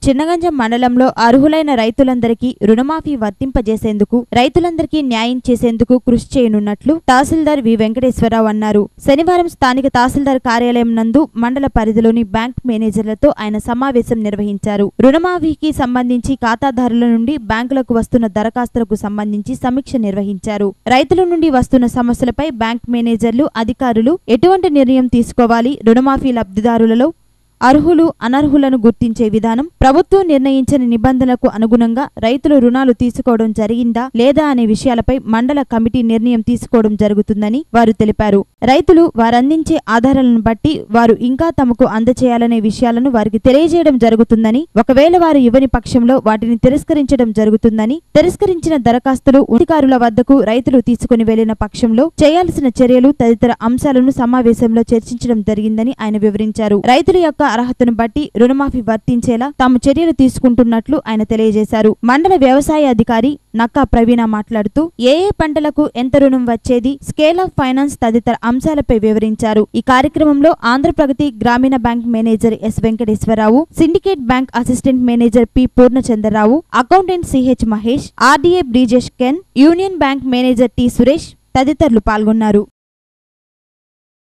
చిన్నగంజం మండలంలో అర్హులైన రైతులందరికీ రుణమాఫీ వర్తింపజేసేందుకు రైతులందరికీ న్యాయం చేసేందుకు కృషి చేయనున్నట్లు తహసీల్దార్ వి వెంకటేశ్వరరావు అన్నారు శనివారం స్థానిక తహసీల్దార్ కార్యాలయం నందు మండల పరిధిలోని బ్యాంక్ మేనేజర్లతో ఆయన సమావేశం నిర్వహించారు రుణమాఫీకి సంబంధించి ఖాతాదారుల నుండి బ్యాంకులకు వస్తున్న దరఖాస్తులకు సంబంధించి సమీక్ష నిర్వహించారు రైతుల నుండి వస్తున్న సమస్యలపై బ్యాంక్ మేనేజర్లు అధికారులు ఎటువంటి నిర్ణయం తీసుకోవాలి రుణమాఫీ లబ్ధిదారులలో అర్హులు అనర్హులను గుర్తించే విధానం ప్రభుత్వం నిర్ణయించిన నిబంధనలకు అనుగుణంగా రైతులు రుణాలు తీసుకోవడం జరిగిందా లేదా అనే విషయాలపై మండల కమిటీ నిర్ణయం తీసుకోవడం జరుగుతుందని వారు తెలిపారు రైతులు వారందించే ఆధారాలను బట్టి వారు ఇంకా తమకు అందచేయాలనే విషయాలను వారికి తెలియజేయడం జరుగుతుందని ఒకవేళ వారు ఇవ్వని పక్షంలో వాటిని తిరస్కరించడం జరుగుతుందని తిరస్కరించిన దరఖాస్తులు అధికారుల వద్దకు రైతులు తీసుకుని వెళ్లిన పక్షంలో చేయాల్సిన చర్యలు తదితర అంశాలను సమావేశంలో చర్చించడం జరిగిందని ఆయన వివరించారు రైతుల యొక్క అర్హతను బట్టి రుణమాఫీ వర్తించేలా తాము చర్యలు తీసుకుంటున్నట్లు ఆయన తెలియజేశారు మండల వ్యవసాయ అధికారి నక్కా ప్రవీణ మాట్లాడుతూ ఏ ఏ పంటలకు ఎంత రుణం వచ్చేది స్కేల్ ఆఫ్ ఫైనాన్స్ తదితర అంశాలపై వివరించారు ఈ కార్యక్రమంలో Andhra Pragathi Grameena bank manager S Venkateswara Rao Syndicate bank assistant manager P Purnachandra Rao accountant CH Mahesh RDA Brijesh కెన్ Union bank manager T Suresh తదితరులు పాల్గొన్నారు